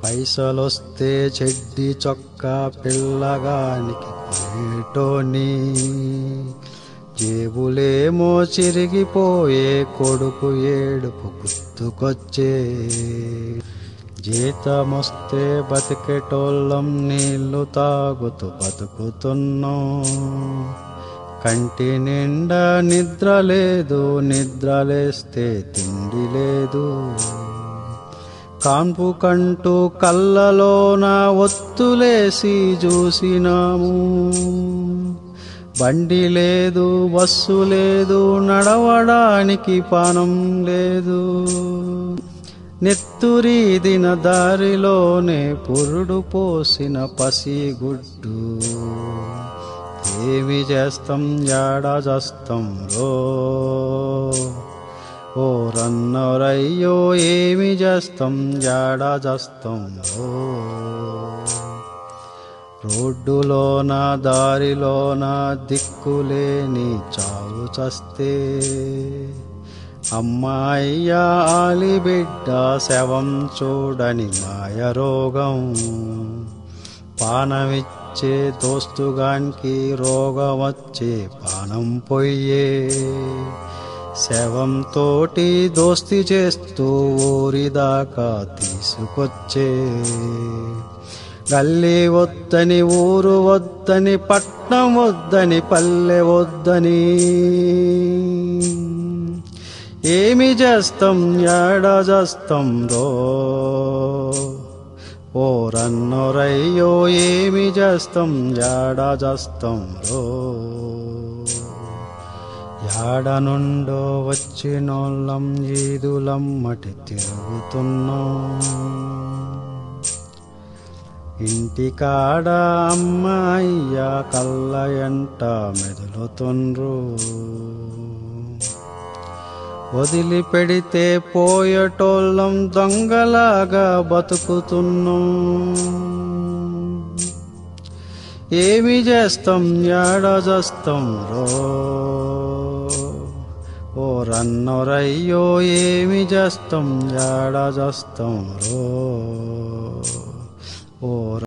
పైసలొస్తే చెడ్డి చొక్కా పిల్లగానికి కొనేటోని జేబులేమో చిరిగిపోయే కొడుకు ఏడుపు గుర్తుకొచ్చే జీతమొస్తే బతికేటోళ్ళం నీళ్లు తాగుతూ బతుకుతున్నాం కంటి నిండా నిద్ర లేదు నిద్రలేస్తే తిండి లేదు కాన్పు కంటూ కళ్ళలోన ఒత్తులేసి చూసినాము బండి లేదు బస్సు లేదు నడవడానికి పానం లేదు నెత్తురీదిన దారిలోనే పురుడు పోసిన పసిగుడ్డు ఏమి చేస్తాం జాడా చేస్తాం రో ఓ రన్నరయ్యో ఏమి చేస్తాం జాడా చేస్తాం రో రోడ్డులోన దారిలోన దిక్కులేని చావు చస్తే అమ్మాయ్యా ఆలి బిడ్డ శవం చూడని మాయ రోగం పానమిచ్చే దోస్తుగానికి రోగం వచ్చే పానం పొయ్యే శవం తోటి దోస్తి చేస్తూ ఊరిదాకా తీసుకొచ్చే గల్లీ వద్దని ఊరు వద్దని పట్నం వద్దని పల్లె వద్దని ఏమి చేస్తాం యాడ చేస్తాం రో ఓ రన్నోరయ్యో ఏమి చేస్తాం యాడ చేస్తాం రో యాడ నుండో వచ్చినోళ్ళం ఈదులమ్మటి తిరుగుతున్నాం ఇంటికాడ అమ్మాయ్య కళ్ళ ఎంట మెదులుతుండ్రు వదిలిపెడితే పోయేటోళ్ళం దొంగలాగా బతుకుతున్నాం ఏమి చేస్తాం యాడ చేస్తాం రో ఓ రన్నోరయ్యో ఏమి చేస్తాం యాడ చేస్తాం రో ఓ